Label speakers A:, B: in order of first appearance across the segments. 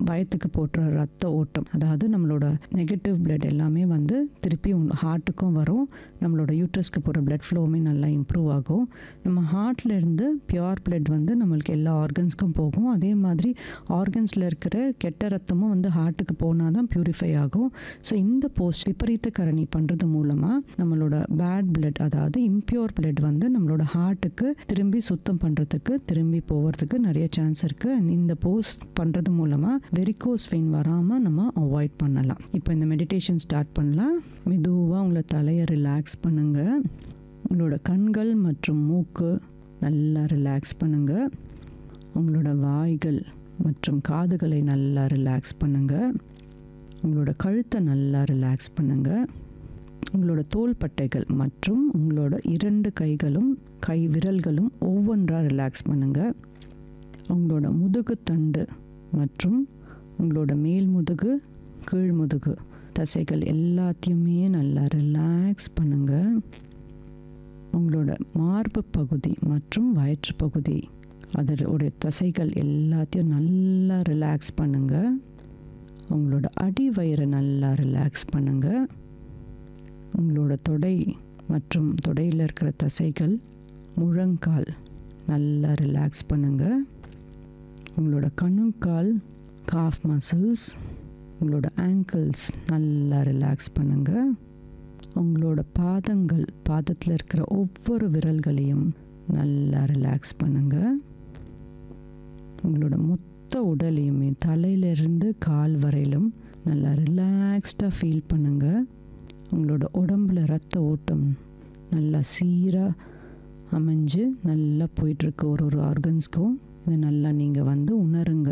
A: வயத்துக்கு போட்டுற ரத்த ஓட்டம் அதாவது நம்மளோட நெகட்டிவ் பிளட் எல்லாமே வந்து திருப்பி ஹார்ட்டுக்கும் வரும் நம்மளோட யூட்ரஸ்க்கு போகிற பிளட் ஃப்ளோவுமே நல்லா இம்ப்ரூவ் ஆகும் நம்ம ஹார்ட்ல இருந்து பியோர் பிளட் வந்து நம்மளுக்கு எல்லா ஆர்கன்ஸ்க்கும் போகும் அதே மாதிரி ஆர்கன்ஸில் இருக்கிற கெட்ட ரத்தமும் வந்து ஹார்ட்டுக்கு போனால் தான் பியூரிஃபை ஆகும் ஸோ இந்த போஸ்ட் விபரீத கரணி பண்ணுறது மூலமாக நம்மளோட பேட் பிளட் அதாவது இம்பியூர் பிளட் வந்து நம்மளோட ஹார்ட்டுக்கு திரும்பி சுத்தம் பண்ணுறதுக்கு திரும்பி போகிறதுக்கு நிறைய சான்ஸ் இருக்குது இந்த போஸ்ட் பண்ணுறது மூலமாக வெரிகோஸ் வெயின் வராமல் நம்ம அவாய்ட் பண்ணலாம் இப்போ இந்த மெடிடேஷன் ஸ்டார்ட் பண்ணலாம் மெதுவாக உங்களை தலையை ரிலாக்ஸ் பண்ணுங்கள் உங்களோட கண்கள் மற்றும் மூக்கு நல்லா ரிலாக்ஸ் பண்ணுங்கள் உங்களோட வாய்கள் மற்றும் காதுகளை நல்லா ரிலாக்ஸ் பண்ணுங்கள் உங்களோட கழுத்தை நல்லா ரிலாக்ஸ் பண்ணுங்கள் உங்களோட தோள்பட்டைகள் மற்றும் உங்களோட இரண்டு கைகளும் கை விரல்களும் ஒவ்வொன்றா ரிலாக்ஸ் பண்ணுங்கள் உங்களோட முதுகுத்தண்டு மற்றும் உங்களோட மேல் முதுகு கீழ் முதுகு தசைகள் எல்லாத்தையுமே நல்லா ரிலாக்ஸ் பண்ணுங்கள் உங்களோட மார்பு பகுதி மற்றும் வயிற்று பகுதி அதோடைய தசைகள் எல்லாத்தையும் நல்லா ரிலாக்ஸ் பண்ணுங்கள் உங்களோட அடி வயிறை நல்லா ரிலாக்ஸ் பண்ணுங்கள் உங்களோட தொடை மற்றும் தொடையில் இருக்கிற தசைகள் முழங்கால் நல்லா ரிலாக்ஸ் பண்ணுங்கள் உங்களோட கணுக்கால் காஃப் மசில்ஸ் உங்களோட ஆங்கிள்ஸ் நல்லா ரிலாக்ஸ் பண்ணுங்கள் உங்களோட பாதங்கள் பாதத்தில் இருக்கிற ஒவ்வொரு விரல்களையும் நல்லா ரிலாக்ஸ் பண்ணுங்கள் உங்களோட மொத்த உடலையுமே தலையிலிருந்து கால் வரையிலும் நல்லா ரிலாக்ஸ்டாக ஃபீல் பண்ணுங்கள் உங்களோட உடம்புல ரத்த ஓட்டம் நல்லா சீராக அமைஞ்சு நல்லா போயிட்டுருக்கு ஒரு ஒரு ஆர்கன்ஸ்க்கும் இதை நல்லா நீங்கள் வந்து உணருங்க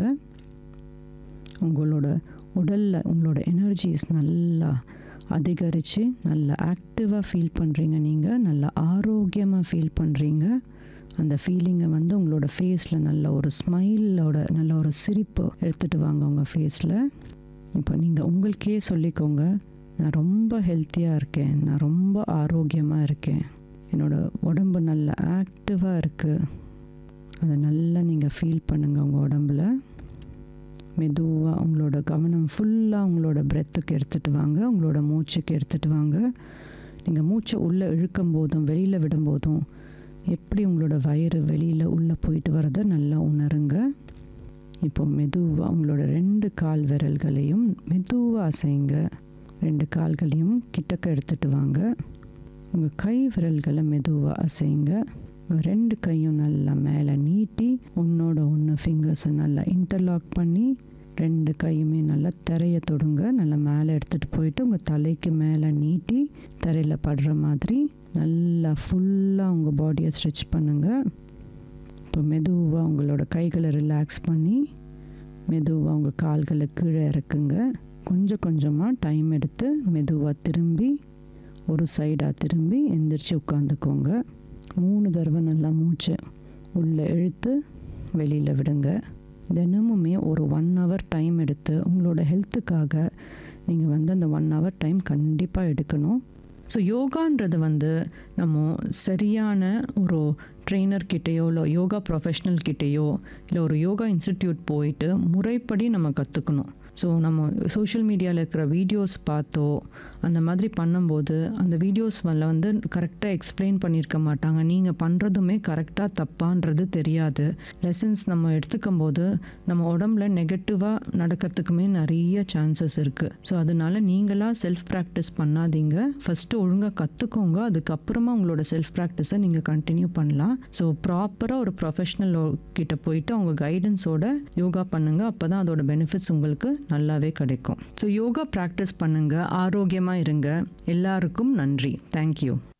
A: உங்களோட உடலில் உங்களோட எனர்ஜிஸ் நல்லா அதிகரித்து நல்லா ஆக்டிவாக ஃபீல் பண்ணுறீங்க நீங்கள் நல்லா ஆரோக்கியமாக ஃபீல் பண்ணுறீங்க அந்த ஃபீலிங்கை வந்து உங்களோட ஃபேஸில் நல்ல ஒரு ஸ்மைலோட நல்ல ஒரு சிரிப்பு எடுத்துகிட்டு வாங்க உங்கள் ஃபேஸில் இப்போ நீங்கள் உங்களுக்கே சொல்லிக்கோங்க நான் ரொம்ப ஹெல்த்தியாக இருக்கேன் நான் ரொம்ப ஆரோக்கியமாக இருக்கேன் என்னோடய உடம்பு நல்ல ஆக்டிவாக இருக்குது அதை நல்லா நீங்கள் ஃபீல் பண்ணுங்கள் உங்கள் உடம்புல மெதுவாக உங்களோட கவனம் ஃபுல்லாக உங்களோட பிரெத்துக்கு எடுத்துகிட்டு வாங்க உங்களோட மூச்சுக்கு எடுத்துகிட்டு வாங்க நீங்கள் மூச்சை உள்ளே இழுக்கும் போதும் வெளியில் விடும்போதும் எப்படி உங்களோட வயிறு வெளியில் உள்ளே போயிட்டு வரதை நல்லா உணருங்க இப்போ மெதுவாக உங்களோட ரெண்டு கால் விரல்களையும் மெதுவாக அசைங்க ரெண்டு கால்களையும் கிட்டக்க எடுத்துகிட்டு வாங்க உங்கள் கை விரல்களை மெதுவாக அசைங்க உங்கள் ரெண்டு கையும் நல்லா மேலே நீட்டி ஒன்றோட ஒன்று ஃபிங்கர்ஸை நல்லா இன்டர்லாக் பண்ணி ரெண்டு கையுமே நல்லா திரைய தொடுங்க நல்லா மேலே எடுத்துகிட்டு போயிட்டு உங்கள் தலைக்கு மேலே நீட்டி தரையில் படுற மாதிரி நல்லா ஃபுல்லாக உங்கள் பாடியை ஸ்ட்ரெச் பண்ணுங்கள் இப்போ மெதுவாக உங்களோட கைகளை ரிலாக்ஸ் பண்ணி மெதுவாக உங்கள் கால்களை கீழே இறக்குங்க கொஞ்சம் கொஞ்சமாக டைம் எடுத்து மெதுவாக திரும்பி ஒரு சைடாக திரும்பி எந்திரிச்சு உட்காந்துக்கோங்க மூணு தடவை நல்லா மூச்சு உள்ளே இழுத்து வெளியில் விடுங்க தினமுமே ஒரு ஒன் ஹவர் டைம் எடுத்து உங்களோட ஹெல்த்துக்காக நீங்கள் வந்து அந்த ஒன் ஹவர் டைம் கண்டிப்பாக எடுக்கணும் ஸோ யோகான்றது வந்து நம்ம சரியான ஒரு ட்ரெயினர் கிட்டேயோ இல்லை யோகா ப்ரொஃபஷ்னல் கிட்டேயோ இல்லை ஒரு யோகா இன்ஸ்டிடியூட் போயிட்டு முறைப்படி நம்ம கற்றுக்கணும் ஸோ நம்ம சோஷியல் மீடியாவில் இருக்கிற வீடியோஸ் பார்த்தோ அந்த மாதிரி பண்ணும்போது அந்த வீடியோஸ் வந்து கரெக்டாக எக்ஸ்பிளைன் பண்ணியிருக்க மாட்டாங்க நீங்கள் பண்ணுறதுமே கரெக்டாக தப்பான்றது தெரியாது லெசன்ஸ் நம்ம எடுத்துக்கும் போது நம்ம உடம்புல நெகட்டிவாக நடக்கிறதுக்குமே நிறைய சான்சஸ் இருக்குது ஸோ அதனால நீங்களாக செல்ஃப் ப்ராக்டிஸ் பண்ணாதீங்க ஃபஸ்ட்டு ஒழுங்காக கற்றுக்கோங்க அதுக்கப்புறமா உங்களோட செல்ஃப் ப்ராக்டிஸை நீங்கள் கண்டினியூ பண்ணலாம் ஸோ ப்ராப்பராக ஒரு ப்ரொஃபஷ்னல் கிட்ட போயிட்டு அவங்க கைடன்ஸோட யோகா பண்ணுங்கள் அப்போ தான் அதோட பெனிஃபிட்ஸ் உங்களுக்கு நல்லாவே கிடைக்கும் ஸோ யோகா ப்ராக்டிஸ் பண்ணுங்கள் ஆரோக்கியமாக இருங்க எல்லாருக்கும் நன்றி தேங்க்யூ